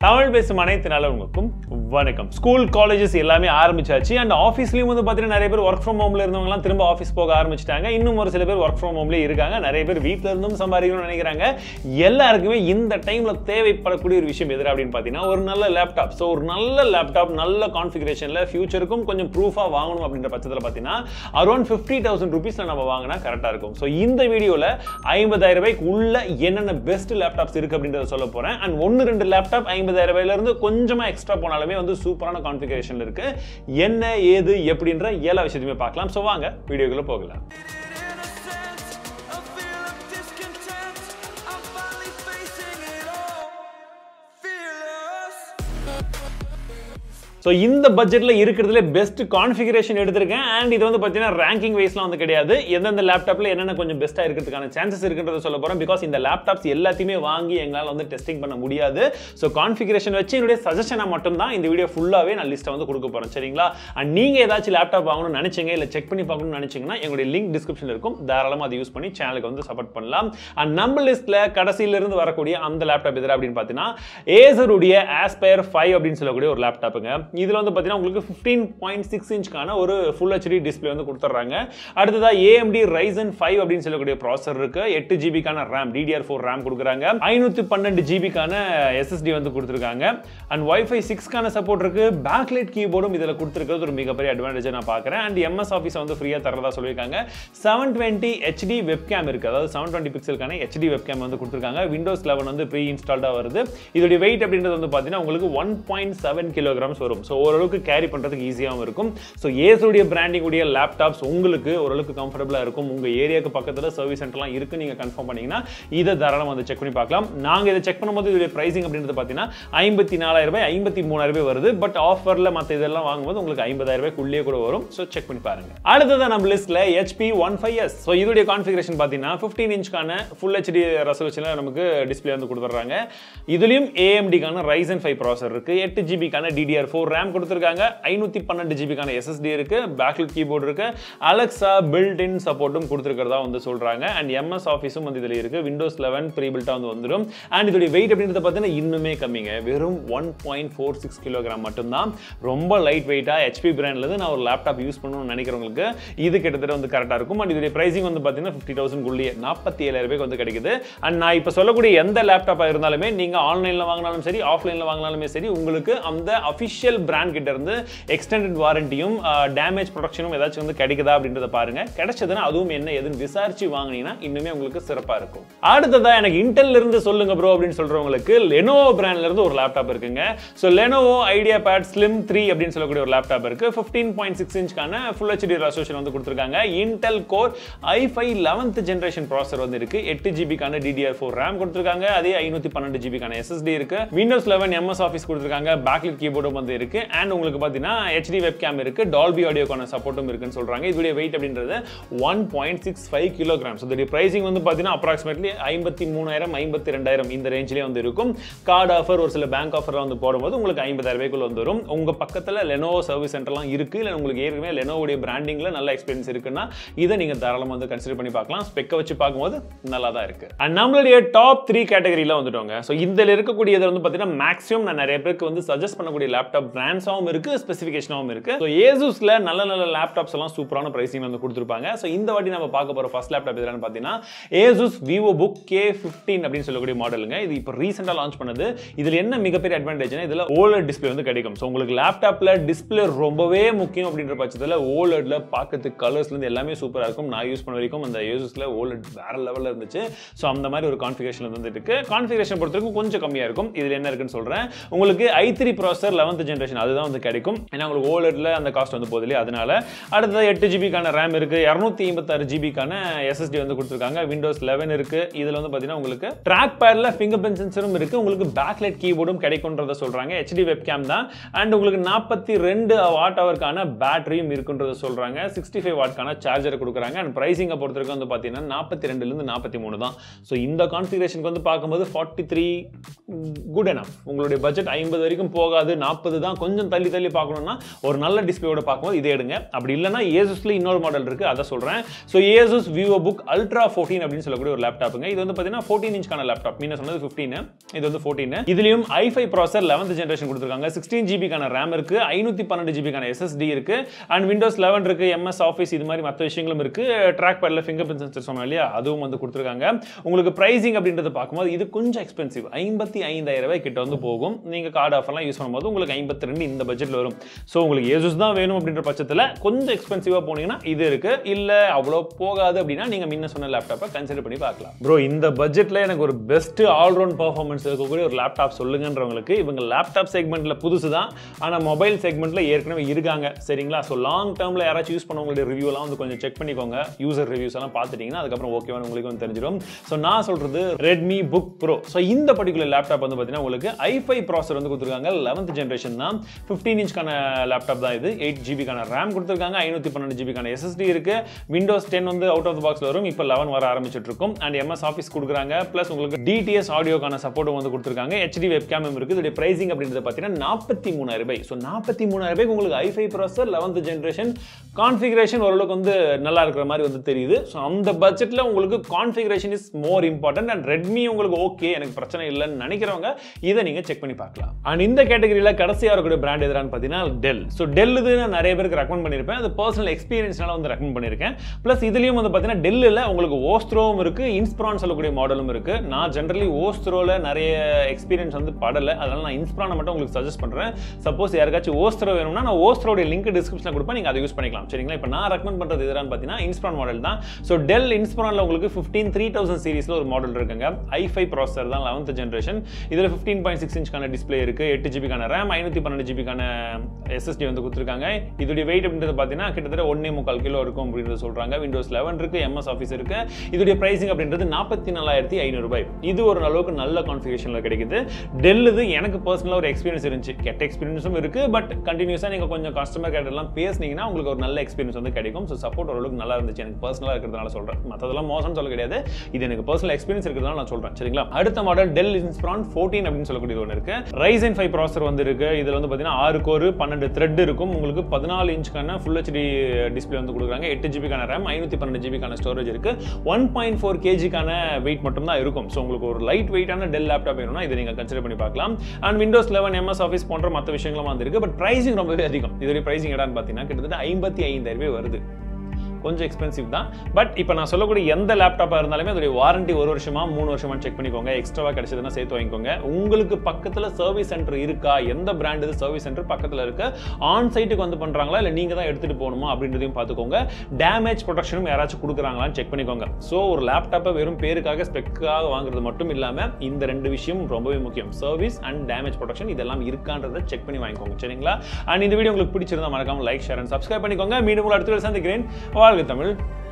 தமிழ் பேசும் அனைத்து நல்லவங்களுக்கும் வணக்கம் ஸ்கூல் காலேஜஸ் எல்லாமே ஆரம்பிச்சாச்சு அண்ட் ஆஃபீஸ்லயும் வந்து பார்த்தீங்கன்னா நிறைய பேர் ஒர்க் ஃப்ரம் ஹோம்ல இருந்தவங்கலாம் திரும்ப ஆஃபீஸ் போக ஆரம்பிச்சிட்டாங்க இன்னும் ஒரு சில பேர் ஒர்க் ஃப்ரம் ஹோம்லேயே இருக்காங்க நிறைய பேர் வீட்டில் இருந்தும் சம்பாதிக்கணும்னு நினைக்கிறாங்க எல்லாருக்குமே இந்த டைம்ல தேவைப்படக்கூடிய ஒரு விஷயம் எது அப்படின்னு பார்த்தீங்கன்னா ஒரு நல்ல லேப்டாப் ஸோ ஒரு நல்ல லேப்டாப் நல்ல கான்ஃபிகரேஷனில் ஃபியூச்சருக்கும் கொஞ்சம் ப்ரூஃபாக வாங்கணும் அப்படின்ற பட்சத்தில் பார்த்தீங்கன்னா அரௌண்ட் ஃபிஃப்டி தௌசண்ட் ருபீஸில் நம்ம வாங்கினா கரெக்டாக இருக்கும் ஸோ இந்த வீடியோவில் ஐம்பதாயிரம் ரூபாய்க்கு உள்ள என்னென்ன பெஸ்ட் லேப்டாப்ஸ் இருக்கு அப்படின்றத சொல்ல போகிறேன் அண்ட் ஒன்று ரெண்டு லேப்டாப் ஐம்பதாயிரம் ரூபாயிலிருந்து கொஞ்சமாக எக்ஸ்ட்ரா போனாலுமே வந்து சூப்பரான கான்ஃபிகரேஷன் இருக்கு என்ன ஏது எப்படின்ற எல்லா விஷயத்தையுமே பார்க்கலாம் ஸோ வாங்க வீடியோக்குள்ள போகலாம் In a sense, a feel of discontent. I'm finally facing it all. Fearless. So இந்த பட்ஜெட்டில் இருக்கிறதுல பெஸ்ட் கான்ஃபிகரேஷன் எடுத்திருக்கேன் அண்ட் இது வந்து பார்த்தீங்கன்னா ரேங்கிங் வைஸ்லாம் வந்து கிடையாது எந்தெந்த லேப்டாப்பில் என்னென்ன கொஞ்சம் பெஸ்ட்டாக இருக்கிறதுக்கான சான்சஸ் இருக்குன்றத சொல்ல போகிறேன் பிகாஸ் இந்த லேப்டாப்ஸ் எல்லாத்தையுமே வாங்கி எங்களால் வந்து டெஸ்டிங் பண்ண முடியாது ஸோ கான்ஃபிகரேஷன் வச்சு என்னுடைய சஜஷனை மட்டும்தான் இந்த வீடியோ ஃபுல்லாகவே நான் லிஸ்ட்டை வந்து கொடுக்க போகிறேன் சரிங்களா அண்ட் நீங்கள் ஏதாச்சும் லேப்டாப் வாங்கணும்னு நினச்சிங்க இல்லை செக் பண்ணி பார்க்கணும்னு நினச்சிங்கன்னா எங்களுடைய லிங்க் டிஸ்கிரிப்ஷன் இருக்கும் தாராளமாக அதை யூஸ் பண்ணி சேனலுக்கு வந்து சப்போர்ட் பண்ணலாம் அண்ட் நம்ம லிஸ்ட்டில் கடைசியிலிருந்து வரக்கூடிய அந்த லேப்டாப் எதிர அப்படின்னு பார்த்தீங்கன்னா ஏசருடைய ஆஸ்பயர் ஃபைவ் அப்படின்னு சொல்லக்கூடிய ஒரு லேப்டாப்புங்க இதில் வந்து பார்த்தீங்கன்னா உங்களுக்கு ஃபிஃப்டீன் பாயிண்ட் சிக்ஸ் இன்ச்க்கான ஒரு ஃபுல் ஹெச்டி டிஸ்பிளே வந்து கொடுத்துட்றாங்க அடுத்ததாக ஏஎம்டி ரைசன் ஃபைவ் அப்படின்னு சொல்லக்கூடிய ப்ராசர் இருக்கு எட்டு ஜிபிக்கான ரேம் டிடிஆர் ஃபோர் ரேம் கொடுக்குறாங்க ஐநூற்றி பன்னெண்டு ஜிபிக்கான எஸ்எஸ்டி வந்து கொடுத்துருக்காங்க அண்ட் ஒய்ஃபை சிக்ஸ்க்கான சப்போர்ட் இருக்கு பேக்லைட் கீபோர்டும் இதில் கொடுத்துருக்கிறது ஒரு மிகப்பெரிய அட்வான்டேஜ் நான் பார்க்குறேன் அண்ட் எம்எஸ் ஆஃபீஸ் வந்து ஃப்ரீயாக தரதா சொல்லியிருக்காங்க செவன் டுவெண்ட்டி ஹெச்டி வெப்கேம் இருக்குது அதாவது செவன் டுவெண்ட்டி பிக்சலுக்கான ஹெச்டி வெப்கேம் வந்து கொடுத்துருக்காங்க விண்டோஸ் லெவன் வந்து ப்ரீ இன்ஸ்டால்டாக வருது இதோடைய வெயிட் அப்படின்றது வந்து பார்த்தீங்கன்னா உங்களுக்கு ஒன் பாயிண்ட் செவன் கிலோகிராம்ஸ் வரும் ஸோ ஓரளவுக்கு கேரி பண்ணுறதுக்கு ஈஸியாகவும் இருக்கும் ஸோ ஏசுடைய பிராண்டிங் உடைய லேப்டாப்ஸ் உங்களுக்கு ஓரளவுக்கு கம்ஃபர்டபுளாக இருக்கும் உங்கள் ஏரியாவுக்கு பக்கத்தில் சர்வீஸ் சென்டர்லாம் இருக்குது நீங்கள் கன்ஃபார்ம் பண்ணீங்கன்னா இதை தாராளமாக வந்து செக் பண்ணி பார்க்கலாம் நாங்கள் இதை செக் பண்ணும்போது இதோடைய ப்ரைசிங் அப்படின்றது பார்த்தீங்கன்னா ஐம்பத்தி நாலாயிரம் ரூபாய் ஐம்பத்தி மூணாயிரம் ரூபாய் வருது பட் ஆஃபரில் மற்ற இதெல்லாம் வாங்கும்போது உங்களுக்கு ஐம்பதாயிரம் ரூபாய்க்குள்ளேயே கூட வரும் ஸோ செக் பண்ணி பாருங்க அடுத்ததான் நம்ம லிஸ்ட்டில் HP one five S so இதோடைய கான்ஃபிகரேஷன் பார்த்தீங்கன்னா ஃபிஃப்டீன் இன்ச்க்கான ஃபுல் ஹெச்டி ரெசல்யூஷனில் நமக்கு டிஸ்பிளே வந்து கொடுத்துட்றாங்க இதுலேயும் ஏஎம்டிக்கான ரைசன் ஃபைவ் ப்ராசர் இருக்குது எட்டு ஜிபிக்கான டிடிஆர் ஃபோர் ரேம் கொடுத்துருக்காங்க ஐநூற்றி பன்னெண்டு ஜிபிக்கான எஸ்எஸ்டி இருக்கு பேக்லிட் கீபோர்டு இருக்கு அலெக்ஸா பில்ட் இன் சப்போர்ட்டும் கொடுத்துருக்கிறதா வந்து சொல்றாங்க அண்ட் எம்எஸ் ஆஃபீஸும் வந்து இதில் இருக்கு விண்டோஸ் லெவன் ப்ரீ பில்ட்டாக வந்து வந்துடும் அண்ட் இதோடைய வெயிட் அப்படின்றத பார்த்தீங்கன்னா இன்னுமே கம்மிங்க வெறும் one point four six kilogram மட்டும்தான் ரொம்ப லைட் வெயிட்டாக ஹெச்பி பிராண்ட்லேருந்து நான் ஒரு லேப்டாப் யூஸ் பண்ணணும்னு நினைக்கிறவங்களுக்கு இது கிட்டத்தட்ட வந்து கரெக்டாக இருக்கும் அண்ட் இதோடைய ப்ரைசிங் வந்து பார்த்தீங்கன்னா ஃபிஃப்டி தௌசண்ட் குள்ளியே நாற்பத்தி ஏழாயிரம் ரூபாய்க்கு வந்து கிடைக்குது அண்ட் நான் இப்போ சொல்லக்கூடிய எந்த லேப்டாப்பாக இருந்தாலுமே நீங்கள் ஆன்லைனில் வாங்கினாலும் சரி ஆஃப்லைனில் வாங்கினாலுமே சரி உங்களுக்கு அந்த அஃபிஷியல் பிராண்ட் கிட்ட இருந்து எக்ஸ்டெண்டட் வாரண்டியும் டேமேஜ் ப்ரொடக்ஷனும் ஏதாச்சும் வந்து கிடைக்குதா அப்படின்றத பாருங்க கிடைச்சதுன்னா அதுவும் என்ன எதுன்னு விசாரிச்சு வாங்கினீங்கன்னா இன்னுமே உங்களுக்கு சிறப்பாக இருக்கும் அடுத்ததா எனக்கு இன்டெல்ல இருந்து சொல்லுங்க ப்ரோ அப்படின்னு சொல்றவங்களுக்கு லெனோவோ பிராண்ட்ல இருந்து ஒரு லேப்டாப் இருக்குங்க so Lenovo IdeaPad slim three அப்படின்னு சொல்லக்கூடிய ஒரு லேப்டாப் இருக்கு ஃபிஃப்டீன் பாயிண்ட் சிக்ஸ் இன்ச்க்கான ஃபுல் ஹெச்டி ரெசல்யூஷன் வந்து கொடுத்துருக்காங்க Intel core I five eleventh generation processor வந்து இருக்கு எட்டு ஜிபிக்கான டிடிஆர் ஃபோர் ரேம் கொடுத்துருக்காங்க அதே ஐநூற்றி பன்னெண்டு ஜிபிக்கான எஸ்எஸ்டி இருக்கு விண்டோஸ் லெவன் எம்எஸ் ஆஃபீஸ் கொடுத்துருக்காங்க பேக்லிட் கீபோர்டும் வந்து இருக்கு அண்ட் உங்களுக்கு பார்த்தீங்கன்னா ஹெச்டி வெப் கேம் இருக்கு டால்பி ஆடியோக்கான சப்போர்ட்டும் இருக்குன்னு சொல்றாங்க இதோடைய வெயிட் அப்படின்றது one point six five kilograms இதோடைய பிரைசிங் வந்து பார்த்தீங்கன்னா அப்ராக்சிமேட்லி ஐம்பத்தி மூணாயிரம் ஐம்பத்தி ரெண்டாயிரம் இந்த ரேஞ்சிலே வந்து இருக்கும் கார்டு ஆஃபர் ஒரு சில பேங்க் ஆஃபர் வந்து போடும்போது உங்களுக்கு ஐம்பதாயிரம் ரூபாய்க்குள்ள வந்து வரும் உங்க பக்கத்தில் லெனோவோ சர்வீஸ் சென்டர்லாம் இருக்கு இல்லை உங்களுக்கு ஏற்கனவே லெனோவுடைய பிராண்டிங்ல நல்ல எக்ஸ்பீரியன்ஸ் இருக்குன்னா இதை நீங்க தாராளமாக வந்து கன்சிடர் பண்ணி பார்க்கலாம் ஸ்பெக்கை வச்சு பார்க்கும்போது நல்லா தான் இருக்கு அண்ட் நம்மளுடைய டாப் த்ரீ கேட்டகரியில் வந்துட்டோங்க ஸோ இதில் இருக்கக்கூடியது வந்து பார்த்தீங்கன்னா மேக்ஸிமம் நான் நிறைய பேருக்கு வந்து சஜஸ்ட் பண்ணக்கூடிய லேப்டாப் பிராண்ட்ஸாகவும் இருக்கு ஸ்பெசிஃபிகேஷனாகவும் இருக்கு ஸோ ஏசூஸ்ல நல்ல நல்ல லேப்டாப்ஸ் எல்லாம் சூப்பரான பிரைசிங் வந்து கொடுத்துருப்பாங்க ஸோ இந்த வாட்டி நம்ம பார்க்க போகிற ஃபர்ஸ்ட் லேப்டாப் எதுன்னு பார்த்தீங்கன்னா Asus Vivo book K fifteen அப்படின்னு சொல்லக்கூடிய மாடலுங்க இது இப்போ ரீசெண்டாக லான்ச் பண்ணது இதில் என்ன மிகப்பெரிய அட்வான்டேஜ்னா இதில் ஓலட் டிஸ்பிளே வந்து கிடைக்கும் ஸோ உங்களுக்கு லேப்டாப்பில் டிஸ்பிளே ரொம்பவே முக்கியம் அப்படின்ற பட்சத்தில் ஓலட்ல பார்க்கறதுக்கு கலர்ஸ்லேருந்து எல்லாமே சூப்பராக இருக்கும் நான் யூஸ் பண்ண வரைக்கும் அந்த ஏசூஸில் ஓலட் வேற லெவலில் இருந்துச்சு ஸோ அந்த மாதிரி ஒரு கான்ஃபிகரேஷன் வந்து இருக்கு கான்ஃபிகரேஷன் பொறுத்த வரைக்கும் கொஞ்சம் கம்மியாக இருக்கும் இதில் என்ன இருக்குன்னு சொல்கிறேன் உங்களுக்கு I three processor eleventh generation அதுதான் வந்து கிடைக்கும் ஏன்னா உங்களுக்கு ஓலட்ல அந்த காஸ்ட் வந்து போதில்லையே அதனால அடுத்தது எட்டு ஜிபிக்கான ரேம் இருக்கு இரநூத்தி ஐம்பத்தாறு ஜிபிக்கான எஸ்எஸ்டி வந்து கொடுத்துருக்காங்க விண்டோஸ் லெவன் இருக்கு இதில் வந்து பார்த்தீங்கன்னா உங்களுக்கு ட்ராக் பேட்ல ஃபிங்கர் பிரிண்ட் சென்சரும் இருக்கு உங்களுக்கு பேக்லைட் கீபோர்டும் கிடைக்கும்ன்றத சொல்றாங்க ஹெச்டி வெப் கேம் தான் அண்ட் உங்களுக்கு நாற்பத்தி ரெண்டு வாட் ஹவருக்கான பேட்டரியும் இருக்குன்றத சொல்றாங்க சிக்ஸ்டி ஃபைவ் வாட்கான சார்ஜர் கொடுக்குறாங்க அண்ட் ப்ரைசிங்கை பொறுத்த வரைக்கும் வந்து பார்த்தீங்கன்னா நாற்பத்தி ரெண்டுலேருந்து நாற்பத்தி மூணு தான் ஸோ இந்த கான்ஃபிகரேஷனுக்கு வந்து பார்க்கும்போது ஃபார்ட்டி த்ரீ குட் எனஃப் உங்களுடைய பட்ஜெட் ஐம்பது வரைக்கும் போகாது நாற்பது தான் வேணாம் கொஞ்சம் தள்ளி தள்ளி பார்க்கணும்னா ஒரு நல்ல டிஸ்பிளேயோட பார்க்கும்போது இதை எடுங்க அப்படி இல்லைனா ஏசஸ்ல இன்னொரு மாடல் இருக்கு அதை சொல்றேன் so Asus Vivobook Ultra fourteen அப்படின்னு சொல்லக்கூடிய ஒரு லேப்டாப்புங்க இது வந்து பார்த்தீங்கன்னா ஃபோர்டீன் இன்ச்க்கான லேப்டாப் மீன் சொன்னது ஃபிஃப்டீன் இது வந்து ஃபோர்டீன் இதுலயும் ஐஃபை ப்ராசர் லெவன்த் ஜென்ரேஷன் கொடுத்துருக்காங்க சிக்ஸ்டீன் ஜிபிக்கான ரேம் இருக்கு ஐநூத்தி பன்னெண்டு ஜிபிக்கான எஸ்எஸ்டி இருக்கு அண்ட் விண்டோஸ் லெவன் இருக்கு எம்எஸ் ஆஃபீஸ் இது மாதிரி மற்ற விஷயங்களும் இருக்கு ட்ராக் பேட்ல ஃபிங்கர் பிரிண்ட் சென்சர் சொன்னோம் இல்லையா அதுவும் வந்து கொடுத்துருக்காங்க உங்களுக்கு பிரைசிங் அப்படின்றத பார்க்கும்போது இது கொஞ்சம் எக்ஸ்பென்சிவ் ஐம்பத்தி ஐந்தாயிரம் ரூபாய் கிட்ட வந்து போகும் நீங்க கார்டு ஆஃபர்லாம் யூஸ் பண்ணும்போது உங்களுக்கு ஐம்பத்தி ரெண்டு இந்த பட்ஜெட்ல வரும் ஸோ உங்களுக்கு ஏசஸ் தான் வேணும் அப்படின்ற பட்சத்தில் கொஞ்சம் எக்ஸ்பென்சிவாக போனீங்கன்னா இது இருக்கு இல்லை அவ்வளோ போகாது அப்படின்னா நீங்க முன்ன சொன்ன லேப்டாப்பை கன்சிடர் பண்ணி பார்க்கலாம் ப்ரோ இந்த பட்ஜெட்ல எனக்கு ஒரு பெஸ்ட் ஆல்ரவுண்ட் பர்ஃபார்மன்ஸ் இருக்கக்கூடிய ஒரு லேப்டாப் சொல்லுங்கன்றவங்களுக்கு இவங்க லேப்டாப் செக்மெண்ட்ல புதுசு தான் ஆனால் மொபைல் செக்மெண்ட்ல ஏற்கனவே இருக்காங்க சரிங்களா ஸோ லாங் டேர்ம்ல யாராச்சும் யூஸ் பண்ணவங்களுடைய ரிவ்யூலாம் வந்து கொஞ்சம் செக் பண்ணிக்கோங்க யூசர் ரிவ்யூஸ் எல்லாம் பார்த்துட்டீங்கன்னா அதுக்கப்புறம் ஓகேவான உங்களுக்கு வந்து தெரிஞ்சிடும் ஸோ நான் சொல்றது ரெட்மி புக் ப்ரோ ஸோ இந்த பர்டிகுலர் லேப்டாப் வந்து பார்த்தீங்கன்னா உங்களுக்கு ஐஃபை ப்ராசர் வந்து கொடுத்துருக்காங்க லெவன்த் ஜென்ரேஷன் தான் ஃபிஃப்டீன் இன்ச்க்கான லேப்டாப் தான் இது எயிட் ஜிபிக்கான ரேம் கொடுத்துருக்காங்க ஐநூற்றி பன்னெண்டு ஜிபிக்கான எஸ்எஸ்டி இருக்கு விண்டோஸ் டென் வந்து அவுட் ஆஃப் பாக்ஸ் வரும் இப்போ லெவன் வர ஆரம்பிச்சிட்டு இருக்கும் அண்ட் எம்எஸ் ஆஃபீஸ் கொடுக்குறாங்க ப்ளஸ் உங்களுக்கு டிடிஎஸ் ஆடியோக்கான சப்போர்ட்டும் வந்து கொடுத்துருக்காங்க ஹெச்டி வெப் கேமும் இருக்குது இதோட பிரைசிங் அப்படின்றது பார்த்தீங்கன்னா நாற்பத்தி மூணாயிரம் ரூபாய் ஸோ நாற்பத்தி மூணாயிரம் ரூபாய்க்கு உங்களுக்கு i five processor eleventh generation configuration ஓரளவுக்கு வந்து நல்லா இருக்கிற மாதிரி வந்து தெரியுது ஸோ அந்த பட்ஜெட்டில் உங்களுக்கு configuration is more important and Redmi உங்களுக்கு ஓகே எனக்கு பிரச்சனை இல்லைன்னு நினைக்கிறவங்க இதை நீங்கள் செக் பண்ணி பார்க்கலாம் அண்ட் இந்த கேட்டகரியில் கடைசியாக இருக்கக்கூடிய பிராண்ட் எதுறான்னு பார்த்தீங்கன்னா டெல் ஸோ டெல் இது நான் நிறைய பேருக்கு ரெக்கமெண்ட் பண்ணியிருப்பேன் அது பர்சனல் எக்ஸ்பீரியன்ஸ்னால வந்து ரெக்கமெண்ட் பண்ணியிருக்கேன் ப்ளஸ் இதுலேயும் வந்து பார்த்தீங்கன்னா டெல்லில் உங்களுக்கு ஓஸ்த்ரோவும் இருக்குது இன்ஸ்பிரான் சொல்லக்கூடிய மாடலும் இருக்குது நான் ஜென்ரலி ஓஸ்த்ரோவில் நிறைய எக்ஸ்பீரியன்ஸ் வந்து படலை அதனால நான் இன்ஸ்பிரானை மட்டும் உங்களுக்கு சஜஸ்ட் பண்ணுறேன் சப்போஸ் யாருக்காச்சும் ஓஸ்த்ரோ வேணும்னா நான் ஓஸ்த்ரோடைய லிங்க் டிஸ்கிரிப்ஷனில் கொடுப்பேன் நீங்கள் அதை யூஸ் பண்ணிக்கலாம் சரிங்களா இப்போ நான் ரெக்கமெண்ட் பண்ணுறது எதுறான்னு பார்த்தீங்கன்னா இன்ஸ்பிரான் மாடல் தான் ஸோ டெல் இன்ஸ்பிரானில் உங்களுக்கு ஃபிஃப்டீன் த்ரீ தௌசண்ட் சீரிஸில் ஒரு மாடல் இருக்குங்க ஐஃபை ப்ராசர் தான் லெவன்த் ஜென்ரேஷன் இதில் ஃபிஃப்டீன் பாயிண்ட் சிக்ஸ் இன்ச்க்கான டிஸ்பிளே இருக்குது எட்டு ஜிபிக்கான ரேம் ஐநூற்றி பன்னெண்டு ஜிபிக்கான எஸ்எஸ்டி வந்து கொடுத்துருக்காங்க இதோடைய வெயிட் அப்படின்றது பார்த்தீங்கன்னா கிட்டத்தட்ட ஒன்னே முக்கால் கிலோ இருக்கும் அப்படின்றது சொல்கிறாங்க விண்டோஸ் லெவன் இருக்குது எம்எஸ் ஆஃபீஸ் இருக்குது இதோடைய ப்ரைசிங் அப்படின்றது நாற்பத்தி நாலாயிரத்தி ஐநூறு ரூபாய் இது ஒரு அளவுக்கு நல்ல கான்ஃபிகரேஷனில் கிடைக்குது டெல் இது எனக்கு பர்சனலாக ஒரு எக்ஸ்பீரியன்ஸ் இருந்துச்சு கெட்ட எக்ஸ்பீரியன்ஸும் இருக்குது பட் கண்டினியூஸாக நீங்கள் கொஞ்சம் கஸ்டமர் கேட்டர்லாம் பேசுனீங்கன்னா உங்களுக்கு ஒரு நல்ல எக்ஸ்பீரியன்ஸ் வந்து கிடைக்கும் ஸோ சப்போர்ட் ஓரளவுக்கு நல்லா இருந்துச்சு எனக்கு பர்சனலாக இருக்கிறதுனால சொல்கிறேன் மற்றதெல்லாம் மோசம்னு சொல்ல கிடையாது இது எனக்கு பர்சனல் எக்ஸ்பீரியன்ஸ் இருக்கிறதுனால நான் சொல்கிறேன் சரிங்களா அடுத்த மாடல் டெல் இன்ஸ்பிரான் ஃபோர்டீன் அப்படின்னு சொல்லக்கூடிய ஒன்று இருக்கு ரைசன் ஃபைவ் ப்ராசர் வந்து இருக்கு இதில் வந்து பார்த்தீங்கன்னா ஆறு கோர் பன்னெண்டு த்ரெட் இருக்கும் உங்களுக்கு பதினாலு இன்ச்சுக்கான ஃபுல் ஹெச்டி டிஸ்பிளே வந்து கொடுக்குறாங்க எட்டு ஜிபிக்கான ரேம் ஐநூற்றி பன்னெண்டு ஜிபிக்கான ஸ்டோரேஜ் இருக்கு ஒன் பாயிண்ட் ஃபோர் கேஜிக்கான வெயிட் மட்டும் தான் இருக்கும் ஸோ உங்களுக்கு ஒரு லைட் வெயிட்டான டெல் லேப்டாப் வேணும்னா இதை நீங்கள் கன்சிடர் பண்ணி பார்க்கலாம் and Windows eleven MS Office போன்ற மற்ற விஷயங்களும் வந்திருக்கு பட் ப்ரைசிங் ரொம்பவே அதிகம் இதோடைய ப்ரைசிங் எடான்னு பார்த்தீங்கன்னா கிட்டத்தட்ட ஐம்பத்தி ஐந்தாயிரம் ரூபாய் வருது கொஞ்சம் எக்ஸ்பென்சிவ் தான் பட் இப்போ நான் சொல்லக்கூடிய எந்த லேப்டாப்பாக இருந்தாலுமே அதோடைய வாரண்டி ஒரு வருஷமா மூணு வருஷமா செக் பண்ணிக்கோங்க எக்ஸ்ட்ராவாக கிடைச்சதுன்னா சேர்த்து வாங்கிக்கோங்க உங்களுக்கு பக்கத்தில் சர்வீஸ் சென்டர் இருக்கா எந்த பிராண்ட் இது சர்வீஸ் சென்டர் பக்கத்தில் இருக்கு ஆன் சைட்டுக்கு வந்து பண்ணுறாங்களா இல்லை நீங்கள் தான் எடுத்துகிட்டு போகணுமா அப்படின்றதையும் பார்த்துக்கோங்க டேமேஜ் ப்ரொடக்ஷனும் யாராச்சும் கொடுக்குறாங்களான்னு செக் பண்ணிக்கோங்க ஸோ ஒரு லேப்டாப்பை வெறும் பேருக்காக ஸ்பெக்காக வாங்குறது மட்டும் இல்லாமல் இந்த ரெண்டு விஷயம் ரொம்பவே முக்கியம் சர்வீஸ் அண்ட் டேமேஜ் ப்ரொடக்ஷன் இதெல்லாம் இருக்கான்றதை செக் பண்ணி வாங்கிக்கோங்க சரிங்களா அண்ட் இந்த வீடியோ உங்களுக்கு பிடிச்சிருந்தா மறக்காம லைக் ஷேர் அண்ட் சப்ஸ்கிரைப் பண்ணிக்கோங்க மீண்டும் உங்களை அடுத்த வீடியோல சந்திக்கிறேன் வாழ்க தமிழ்